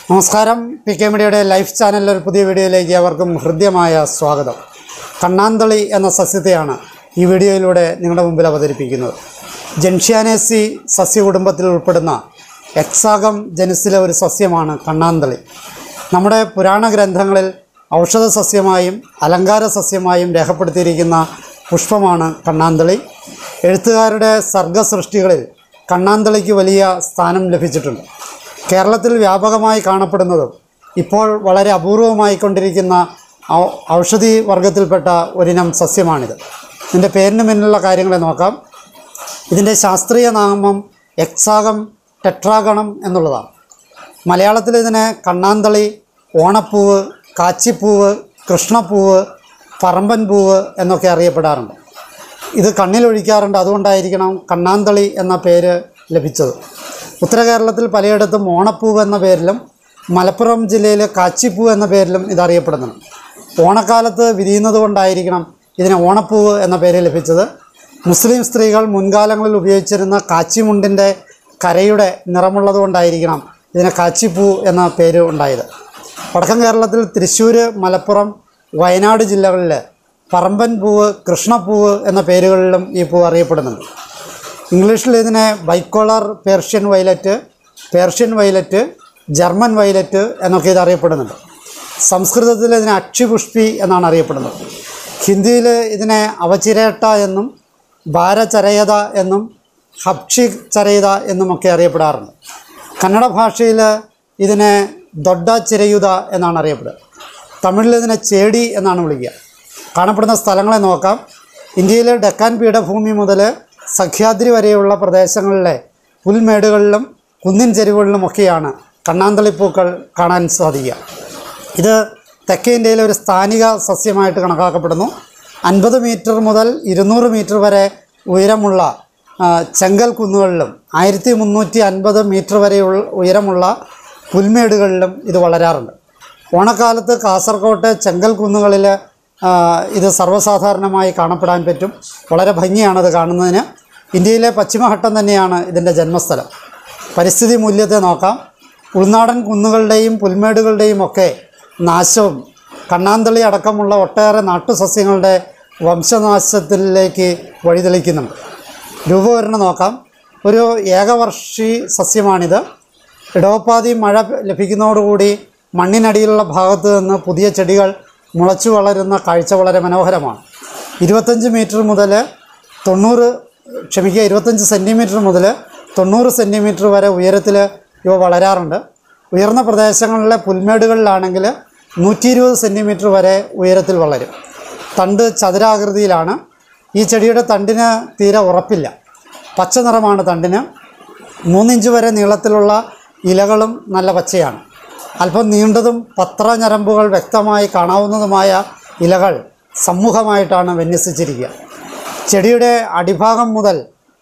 നമസ്കാരം P K മീഡിയയുടെ life ചാനലിലെ ഒരു പുതിയ വീഡിയോയിലേക്ക് അവർക്കും ഹൃദ്യമായ സ്വാഗതം കണ്ണാന്തളി എന്ന സസ്യത്തെയാണ് ഈ വീഡിയോയിലൂടെ നിങ്ങളുടെ മുമ്പിൽ അവതരിപ്പിക്കുന്നത് ജെൻഷ്യാനേസി സസ്യകുടുംബത്തിൽ ഉൾപ്പെടുന്ന എക്സാഗം ജനുസിലെ ഒരു സസ്യമാണ് കണ്ണാന്തളി നമ്മുടെ പുരാണ ഗ്രന്ഥങ്ങളിൽ ഔഷധ സസ്യമായും അലങ്കാര സസ്യമായും രേഖപ്പെടുത്തിയിരിക്കുന്ന പുഷ്പമാണ് കണ്ണാന്തളി എഴുത്തുകാരുടെ സർഗസൃഷ്ടികളിൽ കണ്ണാന്തളിക്ക് വലിയ സ്ഥാനം ലഭിച്ചിട്ടുണ്ട് കേരളത്തിൽ വ്യാപകമായി കാണപ്പെടുന്നതും ഇപ്പോൾ വളരെ അപൂർവമായിക്കൊണ്ടിരിക്കുന്ന ഔ- ഔഷധി വർഗത്തിൽപ്പെട്ട ഒരിനം സസ്യമാണിത് ഇതിൻ്റെ പേരിന് മുന്നിലുള്ള കാര്യങ്ങളെ നോക്കാം ഇതിൻ്റെ ശാസ്ത്രീയ നാമം എക്സാഗം ടെട്രാഗണം എന്നുള്ളതാണ് മലയാളത്തിൽ ഇതിനെ കണ്ണാന്തളി ഓണപ്പൂവ് കാച്ചിപ്പൂവ് കൃഷ്ണപ്പൂവ് പറമ്പൻ പൂവ് എന്നൊക്കെ അറിയപ്പെടാറുണ്ട് ഇത് കണ്ണിലൊഴിക്കാറുണ്ട് അതുകൊണ്ടായിരിക്കണം കണ്ണാന്തളി എന്ന പേര് ലഭിച്ചത് ഉത്തര കേരളത്തിൽ പലയിടത്തും ഓണപ്പൂവ് എന്ന പേരിലും മലപ്പുറം ജില്ലയിൽ കാച്ചിപ്പൂ എന്ന പേരിലും ഇത് അറിയപ്പെടുന്നുണ്ട് ഓണക്കാലത്ത് വിരിയുന്നത് കൊണ്ടായിരിക്കണം ഇതിന് ഓണപ്പൂവ് എന്ന പേര് ലഭിച്ചത് മുസ്ലിം സ്ത്രീകൾ മുൻകാലങ്ങളിൽ ഉപയോഗിച്ചിരുന്ന കാച്ചിമുണ്ടിൻ്റെ കരയുടെ നിറമുള്ളത് കൊണ്ടായിരിക്കണം ഇതിന് കാച്ചിപ്പൂ എന്ന പേര് ഉണ്ടായത് വടക്കൻ കേരളത്തിൽ തൃശ്ശൂർ മലപ്പുറം വയനാട് ജില്ലകളിൽ പറമ്പൻ പൂവ് കൃഷ്ണപ്പൂവ് എന്ന പേരുകളിലും ഈ പൂവ് അറിയപ്പെടുന്നുണ്ട് ഇംഗ്ലീഷിൽ ഇതിനെ bicolour Persian violet Persian violet German violet എന്നൊക്കെ ഇത് അറിയപ്പെടുന്നുണ്ട് സംസ്കൃതത്തിൽ ഇതിനെ അക്ഷിപുഷ്പി എന്നാണ് അറിയപ്പെടുന്നത് ഹിന്ദിയിൽ ഇതിനെ അവചിരേട്ട എന്നും ഭാരചരയത എന്നും ഹപ്ഷി ചരയത എന്നുമൊക്കെ അറിയപ്പെടാറുണ്ട് കന്നഡ ഭാഷയിൽ ഇതിനെ ദൊഡ ചിരയുത എന്നാണ് അറിയപ്പെടുക തമിഴിൽ ഇതിനെ ചേടി എന്നാണ് വിളിക്കുക കാണപ്പെടുന്ന സ്ഥലങ്ങളെ നോക്കാം ഇന്ത്യയിലെ ഡെക്കാൻ പീഠഭൂമി മുതൽ സഖ്യാദ്രി വരെയുള്ള പ്രദേശങ്ങളിലെ പുൽമേടുകളിലും കുന്നിൻ ചെരുവുകളിലുമൊക്കെയാണ് കണ്ണാന്തളിപ്പൂക്കൾ കാണാൻ സാധിക്കുക ഇത് തെക്കേ ഇന്ത്യയിലെ ഒരു സ്ഥാനിക സസ്യമായിട്ട് കണക്കാക്കപ്പെടുന്നു അൻപത് മീറ്റർ മുതൽ ഇരുന്നൂറ് മീറ്റർ വരെ ഉയരമുള്ള ആ, ചെങ്കൽ കുന്നുകളിലും ആയിരത്തി മുന്നൂറ്റി അൻപത് മീറ്റർ വരെ ഉൾ- ഉയരമുള്ള പുൽമേടുകളിലും ഇത് വളരാറുണ്ട് ഓണക്കാലത്ത് കാസർകോട്ടെ ചെങ്കൽ കുന്നുകളിൽ ആ, ഇത് സർവ്വസാധാരണമായി കാണപ്പെടാൻ പറ്റും വളരെ ഭംഗിയാണത് കാണുന്നതിന് ഇന്ത്യയിലെ പശ്ചിമഘട്ടം തന്നെയാണ് ഇതിൻ്റെ ജന്മസ്ഥലം പരിസ്ഥിതി മൂല്യത്തെ നോക്കാം ഉൾനാടൻ കുന്നുകളുടെയും പുൽമേടുകളുടെയും ഒക്കെ നാശവും കണ്ണാന്തളി അടക്കമുള്ള ഒട്ടേറെ നാട്ടുസസ്യങ്ങളുടെ വംശനാശത്തിലേക്ക് വഴിതെളിക്കുന്നുണ്ട് രൂപവരണം നോക്കാം ഒരു ഏകവർഷി സസ്യമാണിത് ഇടവപ്പാതി മഴ ലഭിക്കുന്നതോടുകൂടി മണ്ണിനടിയിലുള്ള ഭാഗത്ത് നിന്ന് പുതിയ ചെടികൾ മുളച്ചു വളരുന്ന കാഴ്ച വളരെ മനോഹരമാണ് ഇരുപത്തഞ്ച് മീറ്റർ മുതൽ തൊണ്ണൂറ് ക്ഷമിക്കുക ഇരുപത്തഞ്ച് സെൻറ്റിമീറ്റർ മുതൽ തൊണ്ണൂറ് സെൻറ്റിമീറ്റർ വരെ ഉയരത്തിൽ ഇവ വളരാറുണ്ട് ഉയർന്ന പ്രദേശങ്ങളിലെ പുൽമേടുകളിലാണെങ്കിൽ നൂറ്റി ഇരുപത് സെൻറ്റിമീറ്റർ വരെ ഉയരത്തിൽ വളരും തണ്ട് ചതുരാകൃതിയിലാണ് ഈ ചെടിയുടെ തണ്ടിന് തീരെ ഉറപ്പില്ല പച്ച നിറമാണ് തണ്ടിന് മൂന്നിഞ്ച് വരെ നീളത്തിലുള്ള ഇലകളും നല്ല പച്ചയാണ് അല്പം നീണ്ടതും പത്രഞരമ്പുകൾ വ്യക്തമായി കാണാവുന്നതുമായ ഇലകൾ സമൂഹമായിട്ടാണ് വിന്യസിച്ചിരിക്കുക ചെടിയുടെ അടിഭാഗം മുതൽ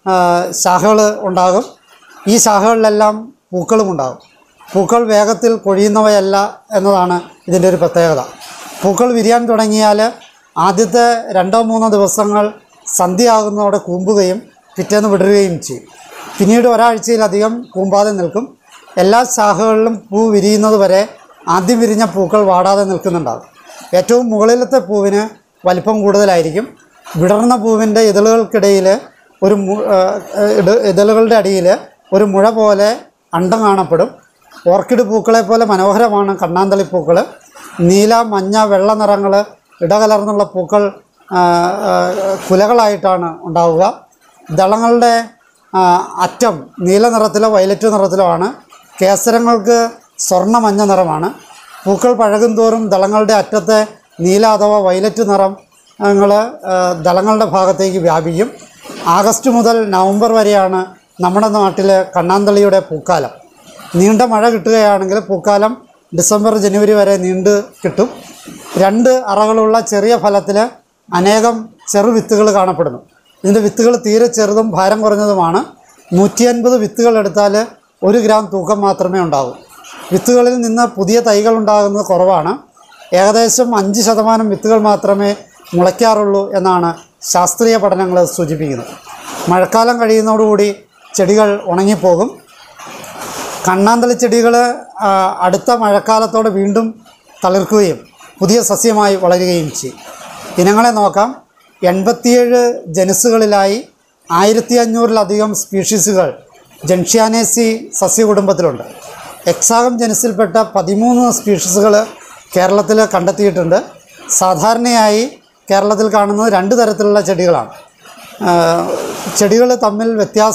ശാഖകൾ ഉണ്ടാകും ഈ ശാഖകളിലെല്ലാം പൂക്കളും ഉണ്ടാകും പൂക്കൾ വേഗത്തിൽ കൊഴിയുന്നവയല്ല എന്നതാണ് ഇതിൻ്റെ ഒരു പ്രത്യേകത പൂക്കൾ വിരിയാൻ തുടങ്ങിയാൽ ആദ്യത്തെ രണ്ടോ മൂന്നോ ദിവസങ്ങൾ സന്ധ്യയാകുന്നതോടെ കൂമ്പുകയും പിറ്റേന്ന് വിടരുകയും ചെയ്യും പിന്നീട് ഒരാഴ്ചയിലധികം കൂമ്പാതെ നിൽക്കും എല്ലാ ശാഖകളിലും പൂ വിരിയുന്നത് വരെ ആദ്യം വിരിഞ്ഞ പൂക്കൾ വാടാതെ നിൽക്കുന്നുണ്ടാകും ഏറ്റവും മുകളിലത്തെ പൂവിന് വലിപ്പം കൂടുതലായിരിക്കും വിടർന്ന പൂവിൻ്റെ ഇതളുകൾക്കിടയിൽ ഒരു മു- ആ, ഇട- ഇതളുകളുടെ അടിയിൽ ഒരു മുഴ പോലെ അണ്ടം കാണപ്പെടും ഓർക്കിഡ് പൂക്കളെ പോലെ മനോഹരമാണ് കണ്ണാന്തളി പൂക്കൾ നീല മഞ്ഞ വെള്ള നിറങ്ങൾ ഇടകലർന്നുള്ള പൂക്കൾ ആ, ആ, കുലകളായിട്ടാണ് ഉണ്ടാവുക ദളങ്ങളുടെ ആ, അറ്റം നീല നിറത്തിലോ വയലറ്റ് നിറത്തിലോ ആണ് കേസരങ്ങൾക്ക് സ്വർണ്ണ മഞ്ഞ നിറമാണ് പൂക്കൾ പഴകും തോറും ദളങ്ങളുടെ അറ്റത്തെ നീല അഥവാ വയലറ്റ് നിറം ങ്ങൾ ദളങ്ങളുടെ ഭാഗത്തേക്ക് വ്യാപിക്കും ആഗസ്റ്റ് മുതൽ നവംബർ വരെയാണ് നമ്മുടെ നാട്ടിൽ കണ്ണാന്തളിയുടെ പൂക്കാലം നീണ്ട മഴ കിട്ടുകയാണെങ്കിൽ പൂക്കാലം ഡിസംബർ ജനുവരി വരെ നീണ്ട് കിട്ടും രണ്ട് അറകളുള്ള ചെറിയ ഫലത്തിൽ അനേകം ചെറു വിത്തുകൾ കാണപ്പെടുന്നു ഇതിൻ്റെ വിത്തുകൾ തീരെ ചെറുതും ഭാരം കുറഞ്ഞതുമാണ് നൂറ്റി അൻപത് വിത്തുകൾ എടുത്താൽ ഒരു ഗ്രാം തൂക്കം മാത്രമേ ഉണ്ടാകൂ വിത്തുകളിൽ നിന്ന് പുതിയ തൈകൾ ഉണ്ടാകുന്നത് കുറവാണ് ഏകദേശം അഞ്ച് ശതമാനം വിത്തുകൾ മാത്രമേ മുളയ്ക്കാറുള്ളൂ എന്നാണ് ശാസ്ത്രീയ പഠനങ്ങൾ സൂചിപ്പിക്കുന്നത് മഴക്കാലം കഴിയുന്നതോടുകൂടി ചെടികൾ ഉണങ്ങിപ്പോകും കണ്ണാന്തളി ചെടികൾ അടുത്ത മഴക്കാലത്തോടെ വീണ്ടും തളിർക്കുകയും പുതിയ സസ്യമായി വളരുകയും ചെയ്യും ഇനങ്ങളെ നോക്കാം എൺപത്തിയേഴ് ജനുസുകളിലായി ആയിരത്തി അഞ്ഞൂറിലധികം സ്പീഷീസുകൾ ജൻഷ്യാനേസി സസ്യകുടുംബത്തിലുണ്ട് എക്സാഗം ജനുസിൽപ്പെട്ട പതിമൂന്ന് സ്പീഷീസുകൾ കേരളത്തിൽ കണ്ടെത്തിയിട്ടുണ്ട് സാധാരണയായി കേരളത്തിൽ കാണുന്നത് രണ്ട് തരത്തിലുള്ള ചെടികളാണ് ചെടികൾ തമ്മിൽ വ്യത്യാസ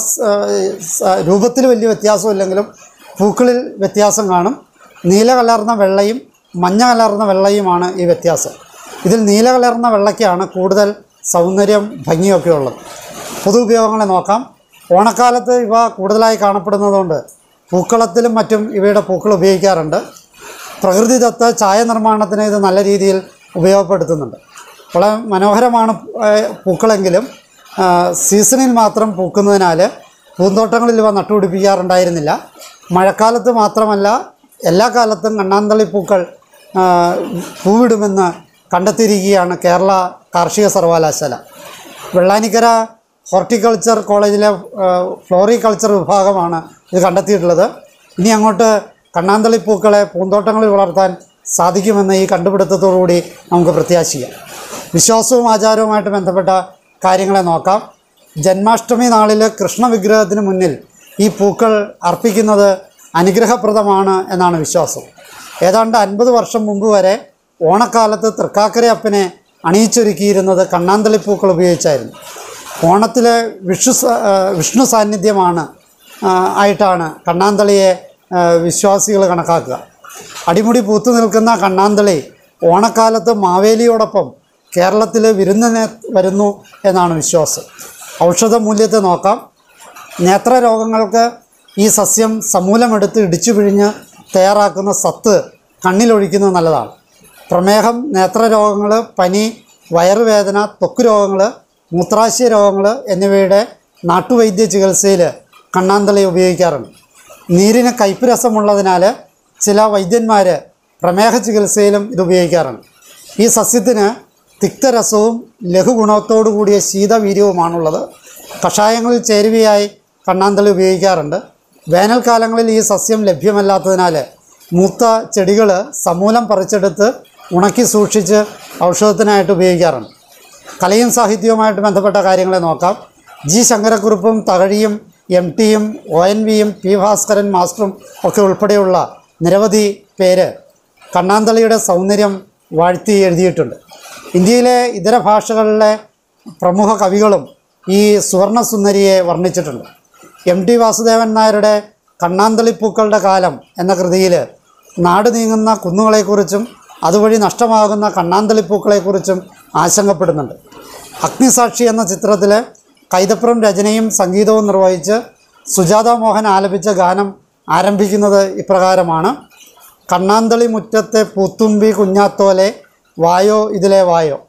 രൂപത്തിൽ വലിയ വ്യത്യാസമില്ലെങ്കിലും പൂക്കളിൽ വ്യത്യാസം കാണും നീല കലർന്ന വെള്ളയും മഞ്ഞ കലർന്ന വെള്ളയുമാണ് ഈ വ്യത്യാസം ഇതിൽ നീല കലർന്ന വെള്ളയ്ക്കാണ് കൂടുതൽ സൗന്ദര്യം ഭംഗിയൊക്കെ ഉള്ളത് പൊതു ഉപയോഗങ്ങളെ നോക്കാം ഓണക്കാലത്ത് ഇവ കൂടുതലായി കാണപ്പെടുന്നതുകൊണ്ട് പൂക്കളത്തിലും മറ്റും ഇവയുടെ പൂക്കൾ ഉപയോഗിക്കാറുണ്ട് പ്രകൃതിദത്ത ചായ നിർമ്മാണത്തിന് ഇത് നല്ല രീതിയിൽ ഉപയോഗപ്പെടുത്തുന്നുണ്ട് വളരെ മനോഹരമാണ് ഏഹ്, പൂക്കളെങ്കിലും ആ, സീസണിൽ മാത്രം പൂക്കുന്നതിനാൽ പൂന്തോട്ടങ്ങളിൽ ഇവ നട്ടുപിടിപ്പിക്കാറുണ്ടായിരുന്നില്ല മഴക്കാലത്ത് മാത്രമല്ല എല്ലാ കാലത്തും കണ്ണാന്തളി പൂക്കൾ ആ, പൂവിടുമെന്ന് കണ്ടെത്തിയിരിക്കുകയാണ് കേരള കാർഷിക സർവകലാശാല വെള്ളാനിക്കര ഹോർട്ടിക്കൾച്ചർ കോളേജിലെ ഫ്ലോറികൾച്ചർ വിഭാഗമാണ് ഇത് കണ്ടെത്തിയിട്ടുള്ളത് ഇനി അങ്ങോട്ട് കണ്ണാന്തളി പൂക്കളെ പൂന്തോട്ടങ്ങളിൽ വളർത്താൻ സാധിക്കുമെന്ന് ഈ കണ്ടുപിടുത്തത്തോടുകൂടി നമുക്ക് പ്രത്യാശിക്കാം വിശ്വാസവും ആചാരവുമായിട്ട് ബന്ധപ്പെട്ട കാര്യങ്ങളെ നോക്കാം ജന്മാഷ്ടമി നാളിൽ കൃഷ്ണ വിഗ്രഹത്തിന് മുന്നിൽ ഈ പൂക്കൾ അർപ്പിക്കുന്നത് അനുഗ്രഹപ്രദമാണ് എന്നാണ് വിശ്വാസം ഏതാണ്ട് അൻപത് വർഷം മുമ്പ് വരെ ഓണക്കാലത്ത് തൃക്കാക്കരയപ്പനെ അണിയിച്ചൊരുക്കിയിരുന്നത് കണ്ണാന്തളി പൂക്കൾ ഉപയോഗിച്ചായിരുന്നു ഓണത്തിലെ വിഷു സ- ആ, വിഷ്ണു സാന്നിധ്യമാണ് ആ, ആയിട്ടാണ് കണ്ണാന്തളിയെ വിശ്വാസികൾ കണക്കാക്കുക അടിമുടി പൂത്തു നിൽക്കുന്ന കണ്ണാന്തളി ഓണക്കാലത്ത് മാവേലിയോടൊപ്പം കേരളത്തിൽ വിരുന്നിന് വരുന്നു എന്നാണ് വിശ്വാസം ഔഷധ മൂല്യത്തെ നോക്കാം നേത്രരോഗങ്ങൾക്ക് ഈ സസ്യം സമൂലമെടുത്ത് ഇടിച്ചു പിഴിഞ്ഞ് തയ്യാറാക്കുന്ന സത്ത് കണ്ണിലൊഴിക്കുന്നത് നല്ലതാണ് പ്രമേഹം നേത്രരോഗങ്ങൾ പനി വയറുവേദന ത്വക്ക് രോഗങ്ങൾ മൂത്രാശയ രോഗങ്ങൾ എന്നിവയുടെ നാട്ടുവൈദ്യ ചികിത്സയിൽ കണ്ണാന്തളി ഉപയോഗിക്കാറുണ്ട് നീരിന് കയ്പ് രസമുള്ളതിനാൽ ചില വൈദ്യന്മാർ പ്രമേഹ ചികിത്സയിലും ഇത് ഉപയോഗിക്കാറുണ്ട് ഈ സസ്യത്തിന് തിക്തരസവും ലഘുഗുണത്തോടു കൂടിയ ശീതവീര്യവുമാണുള്ളത് കഷായങ്ങളിൽ ചേരുവയായി കണ്ണാന്തളി ഉപയോഗിക്കാറുണ്ട് വേനൽക്കാലങ്ങളിൽ ഈ സസ്യം ലഭ്യമല്ലാത്തതിനാൽ മൂത്ത ചെടികൾ സമൂലം പറിച്ചെടുത്ത് ഉണക്കി സൂക്ഷിച്ച് ഔഷധത്തിനായിട്ട് ഉപയോഗിക്കാറുണ്ട് കലയും സാഹിത്യവുമായിട്ട് ബന്ധപ്പെട്ട കാര്യങ്ങളെ നോക്കാം ജി ശങ്കരക്കുറുപ്പും തകഴിയും എം ടിയും ഒ എൻ വിയും പി ഭാസ്കരൻ മാസ്റ്ററും ഒക്കെ ഉൾപ്പെടെയുള്ള നിരവധി പേര് കണ്ണാന്തളിയുടെ സൗന്ദര്യം വാഴ്ത്തി എഴുതിയിട്ടുണ്ട് ഇന്ത്യയിലെ ഇതര ഭാഷകളിലെ പ്രമുഖ കവികളും ഈ സുവർണസുന്ദരിയെ വർണ്ണിച്ചിട്ടുണ്ട് എം ടി വാസുദേവൻ നായരുടെ കണ്ണാന്തളിപ്പൂക്കളുടെ കാലം എന്ന കൃതിയിൽ നാട് നീങ്ങുന്ന കുന്നുകളെക്കുറിച്ചും അതുവഴി നഷ്ടമാകുന്ന കണ്ണാന്തളിപ്പൂക്കളെക്കുറിച്ചും ആശങ്കപ്പെടുന്നുണ്ട് അഗ്നിസാക്ഷി എന്ന ചിത്രത്തിൽ കൈതപ്രം രചനയും സംഗീതവും നിർവഹിച്ച് സുജാത മോഹൻ ആലപിച്ച ഗാനം ആരംഭിക്കുന്നത് ഇപ്രകാരമാണ് കണ്ണാന്തളി മുറ്റത്തെ പൂത്തുമ്പി കുഞ്ഞാത്തോലെ വായോ ഇതിലെ വായോ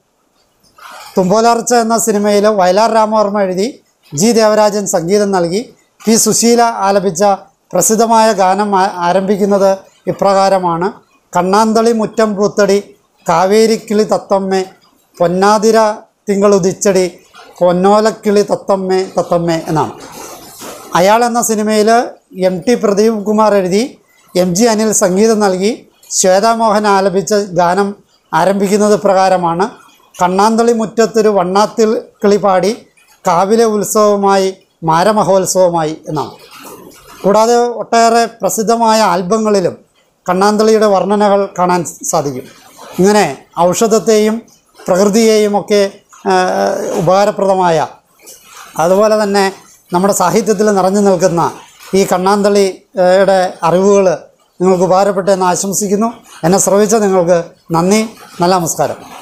തുമ്പോലാർച്ച എന്ന സിനിമയിൽ വയലാർ രാമവർമ്മ എഴുതി ജി ദേവരാജൻ സംഗീതം നൽകി പി സുശീല ആലപിച്ച പ്രസിദ്ധമായ ഗാനം ആ- ആരംഭിക്കുന്നത് ഇപ്രകാരമാണ് കണ്ണാന്തളി മുറ്റം പൂത്തടി കാവേരിക്കിളി തത്തമ്മേ പൊന്നാതിര തിങ്കളുദിച്ചടി പൊന്നോലക്കിളി തത്തമ്മേ തത്തമ്മേ എന്നാണ് അയാൾ എന്ന സിനിമയിൽ എം ടി പ്രദീപ് കുമാർ എഴുതി എം ജി അനിൽ സംഗീതം നൽകി ശ്വേതാമോഹൻ ആലപിച്ച ഗാനം ആരംഭിക്കുന്നത് പ്രകാരമാണ് കണ്ണാന്തളി മുറ്റത്തൊരു വണ്ണാത്തിൽ കിളി പാടി കാവിലെ ഉത്സവമായി മാരമഹോത്സവമായി എന്നാണ് കൂടാതെ ഒട്ടേറെ പ്രസിദ്ധമായ ആൽബങ്ങളിലും കണ്ണാന്തളിയുടെ വർണ്ണനകൾ കാണാൻ സാധിക്കും ഇങ്ങനെ ഔഷധത്തെയും പ്രകൃതിയെയും ഒക്കെ ആ, ഉപകാരപ്രദമായ അതുപോലെ തന്നെ നമ്മുടെ സാഹിത്യത്തിൽ നിറഞ്ഞു നിൽക്കുന്ന ഈ കണ്ണാന്തളിയുടെ അറിവുകൾ നിങ്ങൾക്ക് ഉപകാരപ്പെട്ടെന്ന് ആശംസിക്കുന്നു എന്നെ ശ്രവിച്ച നിങ്ങൾക്ക് നന്ദി നല്ല നമസ്കാരം